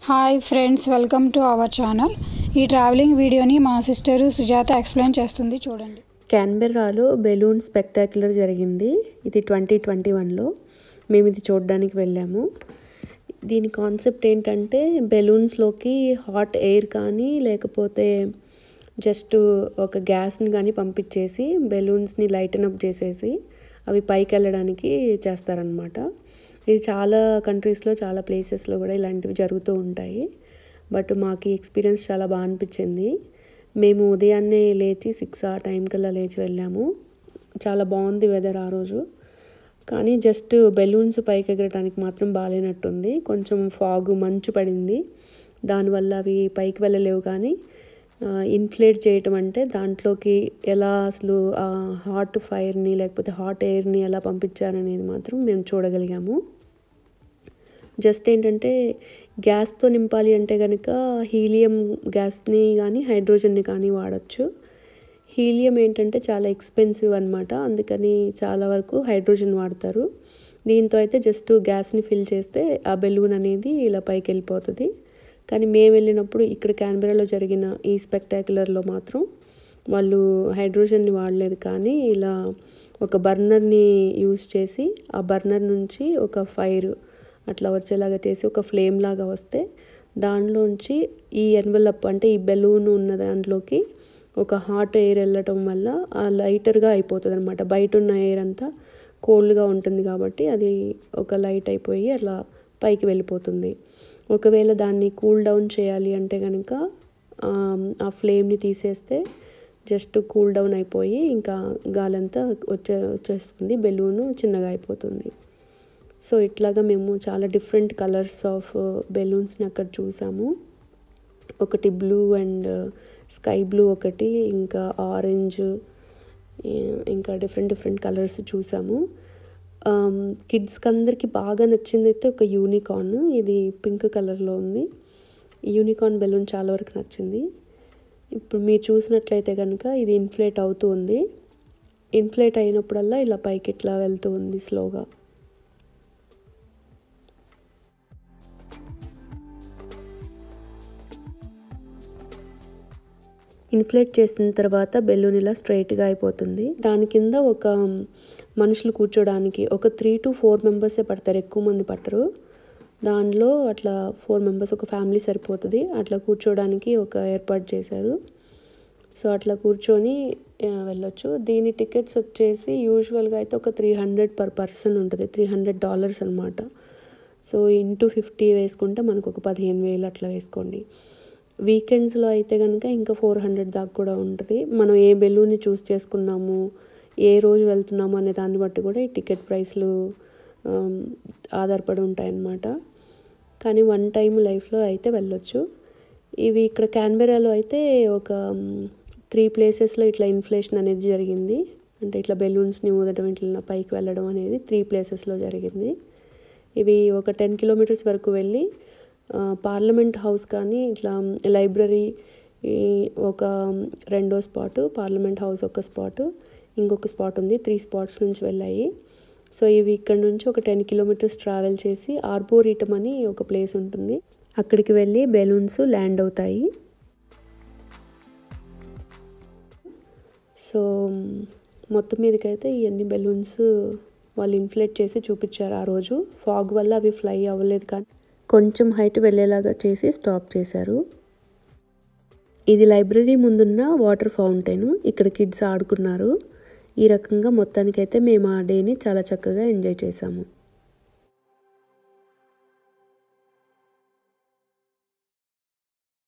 hi friends welcome to our channel ఈ travelling వీడియోని మా సిస్టరు సుజాత ఎక్స్ప్లెయిన్ చేస్తుంది చూడండి క్యాన్బెర్రాలో బెలూన్ స్పెక్టాక్యులర్ జరిగింది ఇది ట్వంటీ ట్వంటీ వన్లో మేము ఇది చూడడానికి వెళ్ళాము దీని కాన్సెప్ట్ ఏంటంటే బెలూన్స్లోకి హాట్ ఎయిర్ కానీ లేకపోతే జస్ట్ ఒక గ్యాస్ని కానీ పంపించేసి బెలూన్స్ని లైటన్ అప్ చేసేసి అవి పైకి వెళ్ళడానికి చేస్తారనమాట ఇది చాలా కంట్రీస్లో చాలా ప్లేసెస్లో కూడా ఇలాంటివి జరుగుతూ ఉంటాయి బట్ మాకు ఈ ఎక్స్పీరియన్స్ చాలా బాగా అనిపించింది మేము ఉదయాన్నే లేచి సిక్స్ ఆ టైం కల్లా లేచి వెళ్ళాము చాలా బాగుంది వెదర్ ఆ రోజు కానీ జస్ట్ బెలూన్స్ పైకి ఎగరడానికి మాత్రం బాగాలేనట్టుంది కొంచెం ఫాగ్ మంచు పడింది దానివల్ల అవి పైకి వెళ్ళలేవు కానీ ఇన్ఫ్లేట్ చేయటం అంటే దాంట్లోకి ఎలా అసలు హాట్ ఫైర్ని లేకపోతే హాట్ ఎయిర్ని ఎలా పంపించారనేది మాత్రం మేము చూడగలిగాము జస్ట్ ఏంటంటే గ్యాస్తో నింపాలి అంటే కనుక హీలియం గ్యాస్ని కానీ హైడ్రోజన్ని కానీ వాడచ్చు హీలియం ఏంటంటే చాలా ఎక్స్పెన్సివ్ అనమాట అందుకని చాలా వరకు హైడ్రోజన్ వాడతారు దీంతో అయితే జస్ట్ గ్యాస్ని ఫిల్ చేస్తే ఆ బెలూన్ అనేది ఇలా పైకి వెళ్ళిపోతుంది కానీ మేము వెళ్ళినప్పుడు ఇక్కడ క్యాన్బెరాలో జరిగిన ఈ స్పెక్టాక్యులర్లో మాత్రం వాళ్ళు హైడ్రోజన్ని వాడలేదు కానీ ఇలా ఒక బర్నర్ని యూస్ చేసి ఆ బర్నర్ నుంచి ఒక ఫైర్ అట్లా వచ్చేలాగా చేసి ఒక ఫ్లేమ్ లాగా వస్తే దానిలోంచి ఈ ఎన్వలప్ అంటే ఈ బెలూన్ ఉన్న దాంట్లోకి ఒక హాట్ ఎయిర్ వెళ్ళటం వల్ల ఆ లైటర్గా అయిపోతుంది అనమాట బయట ఉన్న ఎయిర్ అంతా కోల్డ్గా ఉంటుంది కాబట్టి అది ఒక లైట్ అయిపోయి అట్లా పైకి వెళ్ళిపోతుంది ఒకవేళ దాన్ని కూల్ డౌన్ చేయాలి అంటే కనుక ఆ ఫ్లేమ్ని తీసేస్తే జస్ట్ కూల్ డౌన్ అయిపోయి ఇంకా గాలంతా వచ్చే వచ్చేస్తుంది బెలూను చిన్నగా అయిపోతుంది సో ఇట్లాగా మేము చాలా డిఫరెంట్ కలర్స్ ఆఫ్ బెలూన్స్ని అక్కడ చూసాము ఒకటి బ్లూ అండ్ స్కై బ్లూ ఒకటి ఇంకా ఆరెంజ్ ఇంకా డిఫరెంట్ డిఫరెంట్ కలర్స్ చూసాము కిడ్స్కి అందరికీ బాగా నచ్చింది అయితే ఒక యూనికార్న్ ఇది పింక్ కలర్లో ఉంది యూనికార్న్ బెలూన్ చాలా వరకు నచ్చింది ఇప్పుడు మీరు చూసినట్లయితే కనుక ఇది ఇన్ఫ్లేట్ అవుతూ ఉంది ఇన్ఫ్లేట్ అయినప్పుడల్లా ఇలా పైకి ఇట్లా వెళ్తూ ఉంది స్లోగా ఇన్ఫ్లేట్ చేసిన తర్వాత బెలూన్ ఇలా స్ట్రైట్గా అయిపోతుంది దాని కింద ఒక మనుషులు కూర్చోడానికి ఒక త్రీ టు ఫోర్ మెంబర్సే పడతారు ఎక్కువ మంది పట్టరు దానిలో అట్లా ఫోర్ మెంబర్స్ ఒక ఫ్యామిలీ సరిపోతుంది అట్లా కూర్చోడానికి ఒక ఏర్పాటు చేశారు సో అట్లా కూర్చొని వెళ్ళొచ్చు దీని టికెట్స్ వచ్చేసి యూజువల్గా అయితే ఒక త్రీ హండ్రెడ్ పర్ పర్సన్ ఉంటుంది త్రీ హండ్రెడ్ డాలర్స్ అనమాట సో ఇంటూ ఫిఫ్టీ వేసుకుంటే మనకు ఒక పదిహేను వేలు అట్లా వేసుకోండి వీకెండ్స్లో అయితే కనుక ఇంకా ఫోర్ హండ్రెడ్ దాకా కూడా ఉంటుంది మనం ఏ బెలూన్ని చూస్ చేసుకున్నాము ఏ రోజు వెళ్తున్నాము అనే దాన్ని బట్టి కూడా ఈ టికెట్ ప్రైస్లు ఆధారపడి ఉంటాయన్నమాట కానీ వన్ టైం లైఫ్లో అయితే వెళ్ళొచ్చు ఇవి ఇక్కడ క్యాన్బెరాలో అయితే ఒక త్రీ ప్లేసెస్లో ఇట్లా ఇన్ఫ్లేషన్ అనేది జరిగింది అంటే ఇట్లా బెలూన్స్ని ఊదడం ఇట్లా పైకి వెళ్ళడం అనేది త్రీ ప్లేసెస్లో జరిగింది ఇవి ఒక టెన్ కిలోమీటర్స్ వరకు వెళ్ళి పార్లమెంట్ హౌస్ కానీ ఇట్లా లైబ్రరీ ఒక రెండో స్పాటు పార్లమెంట్ హౌస్ ఒక స్పాటు ఇంకొక స్పాట్ ఉంది త్రీ స్పాట్స్ నుంచి వెళ్ళాయి సో ఇవి ఇక్కడ నుంచి ఒక టెన్ కిలోమీటర్స్ ట్రావెల్ చేసి ఆర్బోరీటం అని ఒక ప్లేస్ ఉంటుంది అక్కడికి వెళ్ళి బెలూన్స్ ల్యాండ్ అవుతాయి సో మొత్తం మీదకైతే ఇవన్నీ బెలూన్స్ వాళ్ళు ఇన్ఫ్లేట్ చేసి చూపించారు ఆ రోజు ఫాగ్ వల్ల అవి ఫ్లై అవ్వలేదు కానీ కొంచెం హైట్ వెళ్ళేలాగా చేసి స్టాప్ చేశారు ఇది లైబ్రరీ ముందున్న వాటర్ ఫౌంటైన్ ఇక్కడ కిడ్స్ ఆడుకున్నారు ఈ రకంగా మొత్తానికైతే మేము ఆ డేని చాలా చక్కగా ఎంజాయ్ చేసాము